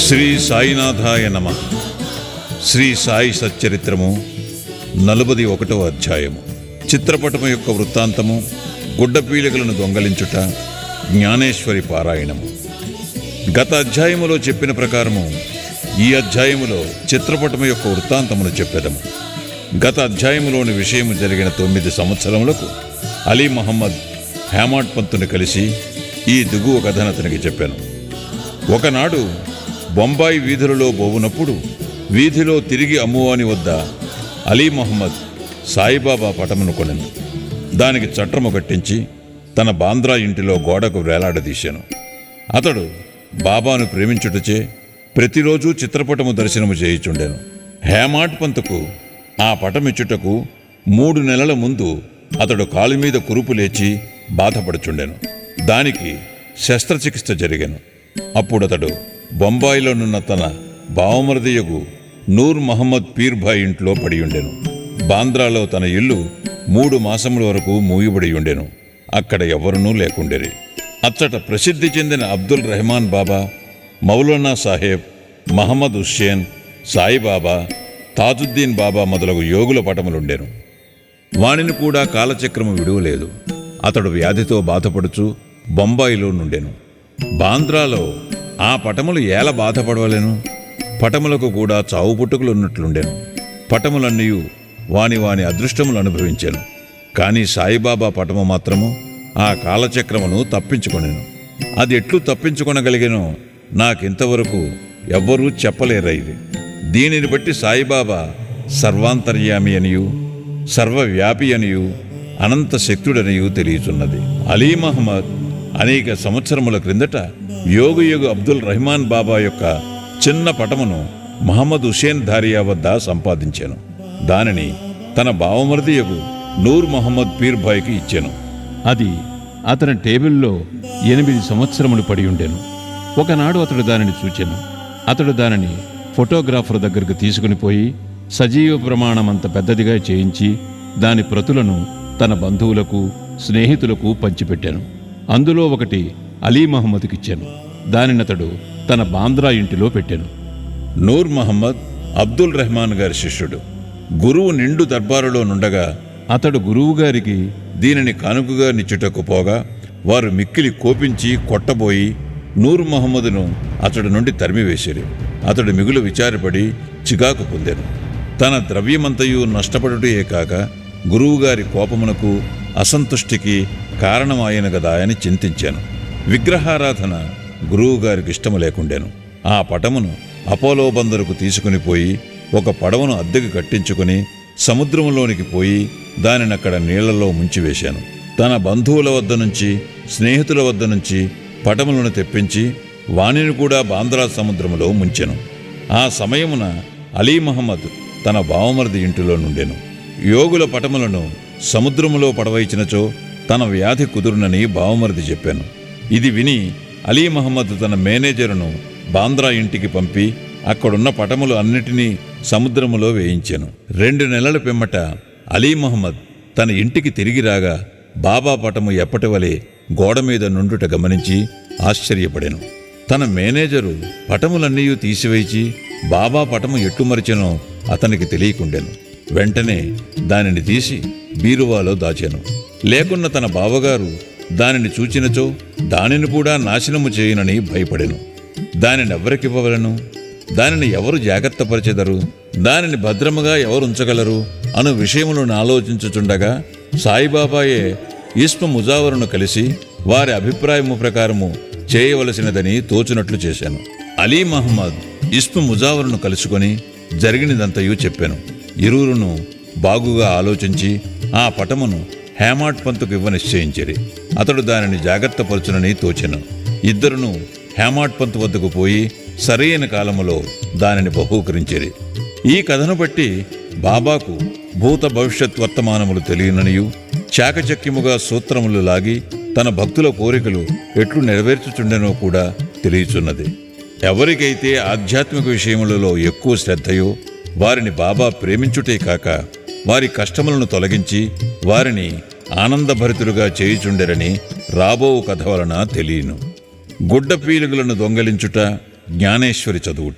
శ్రీ సాయినాథాయ నమ శ్రీ సాయి సచ్చరిత్రము నలుబది ఒకటవ అధ్యాయము చిత్రపటము యొక్క వృత్తాంతము గుడ్డపీలికలను దొంగలించుట జ్ఞానేశ్వరి పారాయణము గత అధ్యాయములో చెప్పిన ప్రకారము ఈ అధ్యాయములో చిత్రపటము యొక్క వృత్తాంతమును చెప్పెదము గత అధ్యాయములోని విషయము జరిగిన తొమ్మిది సంవత్సరములకు అలీ మహమ్మద్ హేమాడ్ పంతుని కలిసి ఈ దిగువ కథను అతనికి చెప్పాను ఒకనాడు బొంబాయి వీధులలో పోవునప్పుడు వీధిలో తిరిగి అమ్మువాని వద్ద అలీ మహమ్మద్ సాయిబాబా పటమును కొనెను దానికి చట్రము కట్టించి తన బాంద్రా ఇంటిలో గోడకు వేలాడదీశాను అతడు బాబాను ప్రేమించుటచే ప్రతిరోజు చిత్రపటము దర్శనము చేయుచుండెను హేమాడ్ పంతుకు ఆ పటమిచ్చుటకు మూడు నెలల ముందు అతడు కాలు మీద కురుపు లేచి బాధపడుచుండెను దానికి శస్త్రచికిత్స జరిగాను అప్పుడతడు బొంబాయిలోనున్న తన బావమరదయ్యకు నూర్ మహమ్మద్ పీర్భాయ్ ఇంట్లో పడి ఉండెను బాంద్రాలో తన ఇల్లు మూడు మాసముల వరకు మూయబడి ఉండెను అక్కడ ఎవరునూ లేకుండెరి అచ్చట ప్రసిద్ధి చెందిన అబ్దుల్ రెహమాన్ బాబా మౌలానా సాహెబ్ మహమ్మద్ హుస్సేన్ సాయిబాబా తాజుద్దీన్ బాబా మొదలగు యోగుల పటములుండెను వాణిని కూడా కాలచక్రము విడువలేదు అతడు వ్యాధితో బాధపడుచు బొంబాయిలో నుండెను బాంద్రాలో ఆ పటములు ఏల బాధపడవలెను పటములకు కూడా చావు పుట్టుకులు ఉన్నట్లుండెను పటములన్నీ వాని వాని అదృష్టములు అనుభవించాను కానీ సాయిబాబా పటము మాత్రము ఆ కాలచక్రమును తప్పించుకొనెను అది ఎట్లు తప్పించుకొనగలిగెనో నాకింతవరకు ఎవ్వరూ చెప్పలేరైది దీనిని బట్టి సాయిబాబా సర్వాంతర్యామి అనియు సర్వవ్యాపి అనియు అనంత శక్తుడనియు తెలియచున్నది అలీ మహమ్మద్ అనేక సంవత్సరముల క్రిందట యోగయుగు అబ్దుల్ రహమాన్ బాబా యొక్క చిన్న పటమును మహమ్మద్ హుసేన్ ధారియా వద్ద సంపాదించాను దానిని తన బావమరిదియగు నూర్ మహమ్మద్ పీర్భాయ్కి ఇచ్చాను అది అతని టేబుల్లో ఎనిమిది సంవత్సరములు పడి ఉండెను ఒకనాడు అతడు దానిని చూచెను అతడు దానిని ఫోటోగ్రాఫర్ దగ్గరకు తీసుకుని పోయి సజీవ ప్రమాణమంత పెద్దదిగా చేయించి దాని ప్రతులను తన బంధువులకు స్నేహితులకు పంచిపెట్టాను అందులో ఒకటి అలీ మహమ్మద్కిచ్చాను దానినతడు తన బాంద్రా ఇంటిలో పెట్టాను నూర్ మహమ్మద్ అబ్దుల్ రెహమాన్ గారి శిష్యుడు గురువు నిండు దర్బారులో నుండగా అతడు గురువుగారికి దీనిని కానుకగా నిచ్చుటకు పోగా వారు మిక్కిలి కోపించి కొట్టబోయి నూర్ మహమ్మదును అతడి నుండి తరిమివేసిరి అతడు మిగులు విచారపడి చికాకు పొందెను తన ద్రవ్యమంతయు నష్టపడుటే కాక గురువుగారి కోపమునకు అసంతుష్టికి కారణమాయను గదా అని చింతించాను విగ్రహారాధన గురువుగారికి ఇష్టము లేకుండెను ఆ పటమును అపోలో బందరుకు తీసుకుని పోయి ఒక పడవను అద్దెకు కట్టించుకుని సముద్రములోనికి పోయి దానినక్కడ నీళ్లలో ముంచివేశాను తన బంధువుల వద్ద నుంచి స్నేహితుల వద్ద నుంచి పటములను తెప్పించి వాణిని కూడా బాంద్రా సముద్రములో ముంచెను ఆ సమయమున అలీ మహమ్మద్ తన బావమరిది ఇంటిలో నుండెను యోగుల పటములను సముద్రములో పడవైచినచో తన వ్యాధి కుదురునని బావమరిది చెప్పాను ఇది విని అలీ మహమ్మద్ తన మేనేజరును బాంద్రా ఇంటికి పంపి అక్కడున్న పటములు అన్నిటినీ సముద్రములో వేయించాను రెండు నెలల పిమ్మట అలీ మహమ్మద్ తన ఇంటికి తిరిగి రాగా బాబా పటము ఎప్పటి వలె గోడ మీద నుండుట గమనించి ఆశ్చర్యపడాను తన మేనేజరు పటములన్నీ తీసివేచి బాబా పటము ఎట్టుమరిచెనో అతనికి తెలియకుండెను వెంటనే దానిని తీసి బీరువాలో దాచాను లేకున్న తన బావగారు దానిని చూచినచో దానిని కూడా నాశనము చేయనని భయపడెను దానిని ఎవరికివ్వవలను దానిని ఎవరు జాగ్రత్తపరిచెదరు దానిని భద్రముగా ఎవరు ఉంచగలరు అను విషయములను ఆలోచించుచుండగా సాయిబాబాయే ఈస్మ ముజావరును కలిసి వారి అభిప్రాయము ప్రకారము చేయవలసినదని తోచునట్లు చేశాను అలీ మహమ్మద్ ఇస్మ ముజావరును కలుసుకొని జరిగినదంతయు చెప్పాను ఇరువురును బాగుగా ఆలోచించి ఆ పటమును హేమాడ్ పంతుకు ఇవ్వ నిశ్చయించిరి అతడు దానిని జాగ్రత్తపరచునని తోచెను ఇద్దరును హేమాడ్ పంతు వద్దకు పోయి సరైన కాలములో దానిని బహూకరించిరి ఈ కథను బట్టి బాబాకు భూత భవిష్యత్ వర్తమానములు తెలియననియు చాకచక్యముగా సూత్రములు లాగి తన భక్తుల కోరికలు ఎట్లు నెరవేర్చుచుండెనో కూడా తెలియచున్నది ఎవరికైతే ఆధ్యాత్మిక విషయములలో ఎక్కువ శ్రద్ధయో వారిని బాబా ప్రేమించుటే కాక వారి కష్టములను తొలగించి వారిని ఆనందభరితులుగా చేయుచుండెరని రాబో కథ వలన తెలియను గుడ్డ పీలుగులను దొంగలించుట జ్ఞానేశ్వరి చదువుట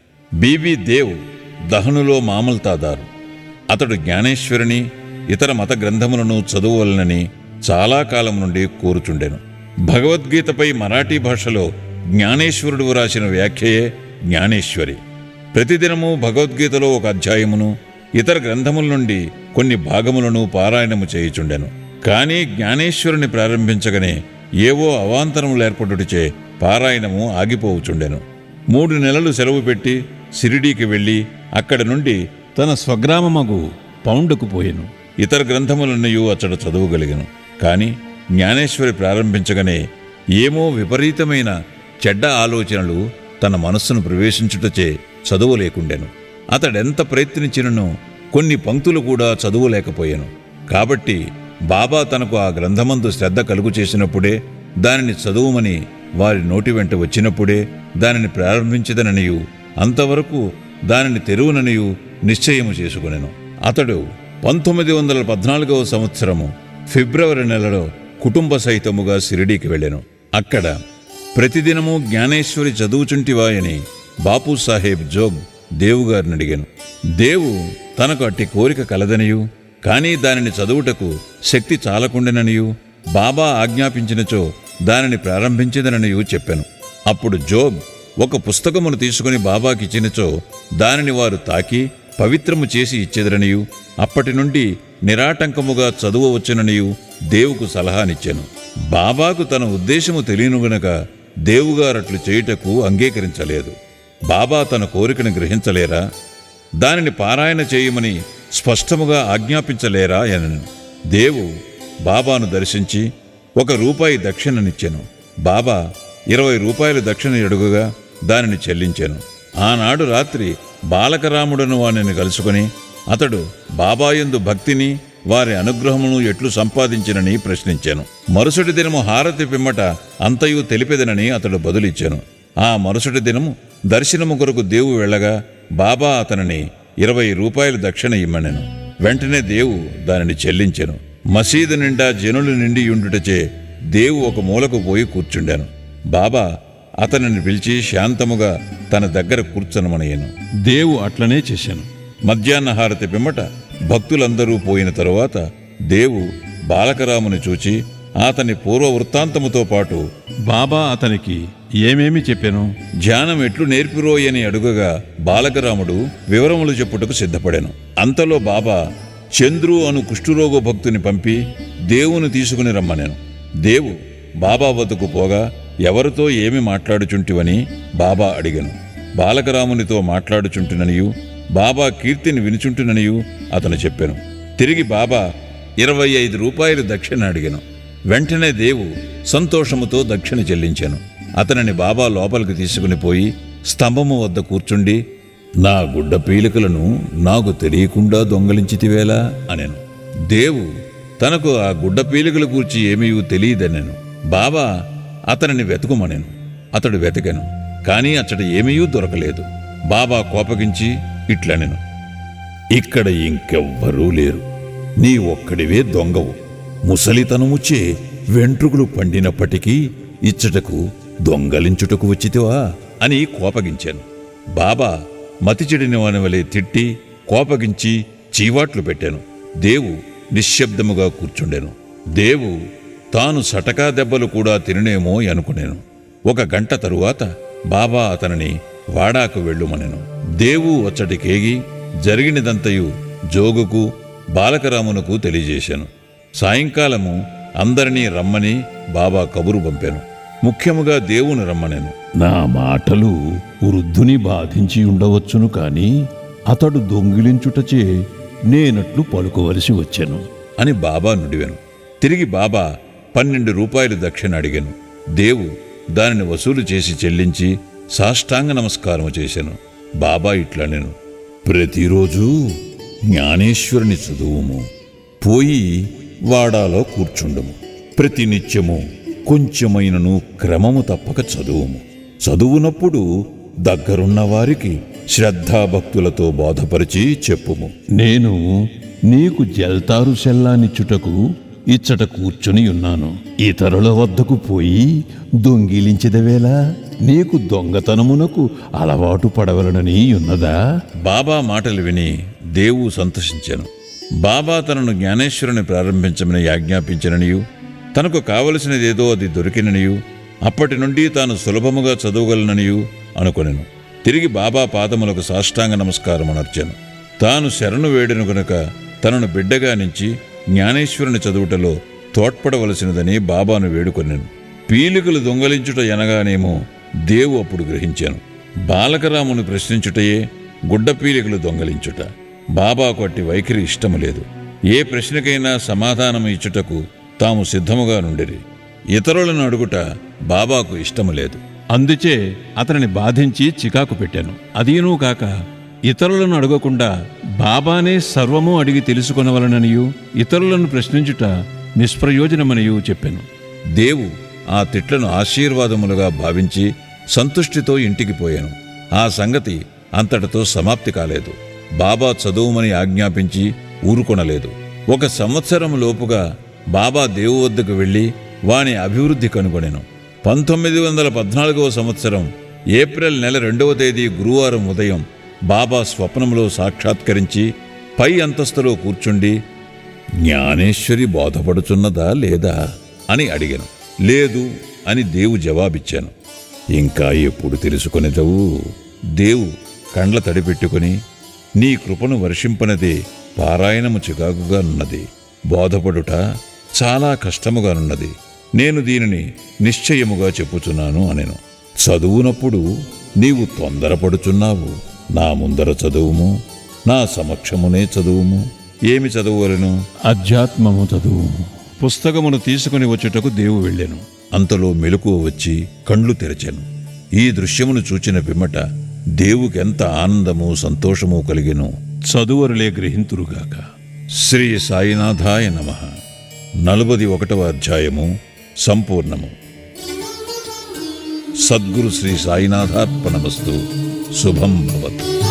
బీబీ దేవ్ దహనులో మామల్తాదారు అతడు జ్ఞానేశ్వరిని ఇతర మత గ్రంథములను చదువలనని చాలా కాలం నుండి కోరుచుండెను భగవద్గీతపై మరాఠీ భాషలో జ్ఞానేశ్వరుడు వ్రాసిన వ్యాఖ్యయే జ్ఞానేశ్వరి ప్రతిదినము భగవద్గీతలో ఒక అధ్యాయమును ఇతర గ్రంథముల నుండి కొన్ని భాగములను పారాయణము చేయుచుండెను కానీ జ్ఞానేశ్వరుని ప్రారంభించగానే ఏవో అవాంతరములు ఏర్పడుటచే పారాయణము ఆగిపోవుచుండెను మూడు నెలలు సెలవు పెట్టి సిరిడీకి వెళ్ళి అక్కడి నుండి తన స్వగ్రామమగు పౌండుకు పోయెను ఇతర గ్రంథములన్నయూ అతడు చదవగలిగను కాని జ్ఞానేశ్వరి ప్రారంభించగానే ఏమో విపరీతమైన చెడ్డ ఆలోచనలు తన మనస్సును ప్రవేశించుటచే చదువలేకుండెను అతడెంత ప్రయత్నించినను కొన్ని పంక్తులు కూడా చదువలేకపోయాను కాబట్టి బాబా తనకు ఆ గ్రంథమందు శ్రద్ధ కలుగు చేసినప్పుడే దానిని చదువుమని వారి నోటి వెంట వచ్చినప్పుడే దానిని ప్రారంభించదననియు అంతవరకు దానిని తెరువుననియు నిశ్చయము చేసుకునెను అతడు పంతొమ్మిది వందల పద్నాలుగవ సంవత్సరము ఫిబ్రవరి నెలలో కుటుంబ సహితముగా సిరిడీకి వెళ్ళెను అక్కడ ప్రతిదినము జ్ఞానేశ్వరి చదువుచుంటివాయని బాపు సాహెబ్ జోగ్ దేవుగారిని అడిగాను దేవు తనకు అట్టి కోరిక కలదనియు కానీ దానిని చదువుటకు శక్తి చాలకుండెననియు బాబా ఆజ్ఞాపించినచో దానిని ప్రారంభించదననియు చెప్పాను అప్పుడు జోగ్ ఒక పుస్తకమును తీసుకుని బాబాకిచ్చినచో దానిని వారు తాకి పవిత్రము చేసి ఇచ్చెదరనియు అప్పటి నుండి నిరాటంకముగా చదువవచ్చుననియు దేవుకు సలహానిచ్చాను బాబాకు తన ఉద్దేశము తెలియను గనక దేవుగారట్లు చేయుటకు అంగీకరించలేదు బాబా తన కోరికను గ్రహించలేరా దానిని పారాయణ చేయమని స్పష్టముగా ఆజ్ఞాపించలేరా అనను దేవు బాబాను దర్శించి ఒక రూపాయి దక్షిణనిచ్చెను బాబా ఇరవై రూపాయలు దక్షిణ ఎడుగుగా దానిని చెల్లించాను ఆనాడు రాత్రి బాలకరాముడను వానిని కలుసుకొని అతడు బాబాయందు భక్తిని వారి అనుగ్రహమును ఎట్లు సంపాదించినని ప్రశ్నించాను మరుసటి దినము హారతి పిమ్మట అంతయు తెలిపెదనని అతడు బదులిచ్చాను ఆ మరుసటి దినము దర్శనము కొరకు దేవు వెళ్ళగా బాబా అతనిని ఇరవై రూపాయలు దక్షిణ ఇమ్మనెను వెంటనే దేవు దానిని చెల్లించెను మసీదు నిండా జనులు నిండి ఉండుటచే దేవు ఒక మూలకు పోయి కూర్చుండాను బాబా అతనిని పిలిచి శాంతముగా తన దగ్గర కూర్చొనమనయ్యను దేవు అట్లనే చేశాను మధ్యాహ్న హారతి పిమ్మట భక్తులందరూ పోయిన తరువాత దేవు బాలకరాముని చూచి అతని పూర్వ వృత్తాంతముతో పాటు బాబా అతనికి ఏమేమి చెప్పాను ధ్యానం ఎట్లు నేర్పిరోయని అడుగగా బాలకరాముడు వివరములు చెప్పుటకు సిద్ధపడాను అంతలో బాబా చంద్రు అను కుష్ఠురోగ భక్తుని పంపి దేవుని తీసుకుని రమ్మనెను దేవు బాబా వద్దకు పోగా ఎవరితో ఏమి మాట్లాడుచుంటివని బాబా అడిగను బాలకరామునితో మాట్లాడుచుంటుననియు బాబా కీర్తిని వినుచుంటుననియు అతను చెప్పాను తిరిగి బాబా ఇరవై ఐదు రూపాయలు దక్షిణ అడిగాను వెంటనే దేవు సంతోషముతో దక్షిణ చెల్లించాను అతనిని బాబా లోపలికి తీసుకుని పోయి స్తంభము వద్ద కూర్చుండి నా గుడ్డ పీలికలను నాకు తెలియకుండా దొంగలించితివేలా అనెను దేవు తనకు ఆ గుడ్డ పీలికల గూర్చి ఏమీ తెలియదనెను బాబా అతనిని వెతుకుమనెను అతడు వెతకెను కానీ అతడు ఏమీ దొరకలేదు బాబా కోపగించి ఇట్లనెను ఇక్కడ ఇంకెవ్వరూ లేరు నీ ఒక్కడివే దొంగవు ముసలితనముచే వెంట్రుకలు పండినప్పటికీ ఇచ్చటకు దొంగలించుటకు వచ్చితివా అని కోపగించాను బాబా మతి చెడిన వాని వలె తిట్టి కోపగించి చీవాట్లు పెట్టాను దేవు నిశ్శబ్దముగా కూర్చుండెను దేవు తాను సటకా దెబ్బలు కూడా తిననేమో అనుకునేను ఒక గంట తరువాత బాబా అతనిని వాడాకు వెళ్ళుమనెను దేవు వచ్చటికేగి జరిగినదంతయు జోగుకు బాలకరామునకు తెలియజేశాను సాయంకాలము అందరినీ రమ్మని బాబా కబురు పంపాను ముఖ్యముగా దేవుని రమ్మనెను నా మాటలు వృద్ధుని బాధించి ఉండవచ్చును కాని అతడు దొంగిలించుటచే నేనట్లు పలుకోవలసి వచ్చాను అని బాబా నుడివెను తిరిగి బాబా పన్నెండు రూపాయలు దక్షిణ అడిగాను దేవు దానిని వసూలు చేసి చెల్లించి సాష్టాంగ నమస్కారం చేశాను బాబా ఇట్లా నేను ప్రతిరోజు జ్ఞానేశ్వరుని చదువుము పోయి వాడాలో కూర్చుండము ప్రతినిత్యము కొంచెమైనను క్రమము తప్పక చదువుము చదువునప్పుడు దగ్గరున్న వారికి శ్రద్ధాభక్తులతో బోధపరిచి చెప్పుము నేను నీకు జల్తారు సెల్లానిచ్చుటకు ఇచ్చట కూర్చుని ఉన్నాను ఇతరుల వద్దకు పోయి దొంగిలించదవేలా నీకు దొంగతనమునకు అలవాటు పడవలనని ఉన్నదా బాబా మాటలు విని దేవు సంతోషించాను బాబా తనను జ్ఞానేశ్వరుని ప్రారంభించమని ఆజ్ఞాపించిననియు తనకు కావలసినదేదో అది దొరికిననియు అప్పటి నుండి తాను సులభముగా చదవగలననియు అనుకొనెను తిరిగి బాబా పాదములకు సాష్టాంగ నమస్కారం అనర్చాను తాను శరణు వేడెను గనుక తనను బిడ్డగా నుంచి జ్ఞానేశ్వరుని చదువుటలో తోడ్పడవలసినదని బాబాను వేడుకొనెను పీలికలు దొంగలించుట ఎనగానేమో దేవు అప్పుడు గ్రహించాను బాలకరామును ప్రశ్నించుటయే గుడ్డ పీలికలు దొంగలించుట బాబాకు అట్టి వైఖరి ఇష్టము లేదు ఏ ప్రశ్నకైనా సమాధానం ఇచ్చుటకు తాము సిద్ధముగా నుండిరి ఇతరులను అడుగుట బాబాకు ఇష్టము లేదు అందుచే అతనిని బాధించి చికాకు పెట్టాను అదీనూ కాక ఇతరులను అడగకుండా బాబానే సర్వము అడిగి తెలుసుకొనవలననియు ఇతరులను ప్రశ్నించుట నిష్ప్రయోజనమనియు చెప్పాను దేవు ఆ తిట్లను ఆశీర్వాదములుగా భావించి సంతుష్టితో ఇంటికి పోయాను ఆ సంగతి అంతటితో సమాప్తి కాలేదు బాబా చదువుమని ఆజ్ఞాపించి ఊరుకొనలేదు ఒక సంవత్సరం లోపుగా బాబా దేవు వద్దకు వెళ్ళి వాని అభివృద్ధి కనుగొనెను పంతొమ్మిది వందల పద్నాలుగవ సంవత్సరం ఏప్రిల్ నెల రెండవ తేదీ గురువారం ఉదయం బాబా స్వప్నంలో సాక్షాత్కరించి పై అంతస్తులో కూర్చుండి జ్ఞానేశ్వరి బోధపడుచున్నదా లేదా అని అడిగాను లేదు అని దేవు జవాబిచ్చాను ఇంకా ఎప్పుడు తెలుసుకొనిదవు దేవు కండ్ల తడిపెట్టుకుని నీ కృపను వర్షింపనదే పారాయణము చికాకుగానున్నది బోధపడుట చాలా కష్టముగానున్నది నేను దీనిని నిశ్చయముగా చెప్పుచున్నాను అనెను చదువునప్పుడు నీవు తొందరపడుచున్నావు నా ముందర చదువుము నా సమక్షమునే చదువుము ఏమి చదువువలను అధ్యాత్మము చదువు పుస్తకమును తీసుకుని వచ్చుటకు దేవు వెళ్ళాను అంతలో మెలకువ వచ్చి కండ్లు తెరచాను ఈ దృశ్యమును చూచిన పిమ్మట దేవుకెంత ఆనందము సంతోషము కలిగెను చదువరులే గ్రహింతురుగాక శ్రీ సాయినాథాయ నమ నలభది ఒకటవ అధ్యాయము సంపూర్ణము సద్గురు శ్రీ సాయినాథార్పణమస్తు శుభం భవతు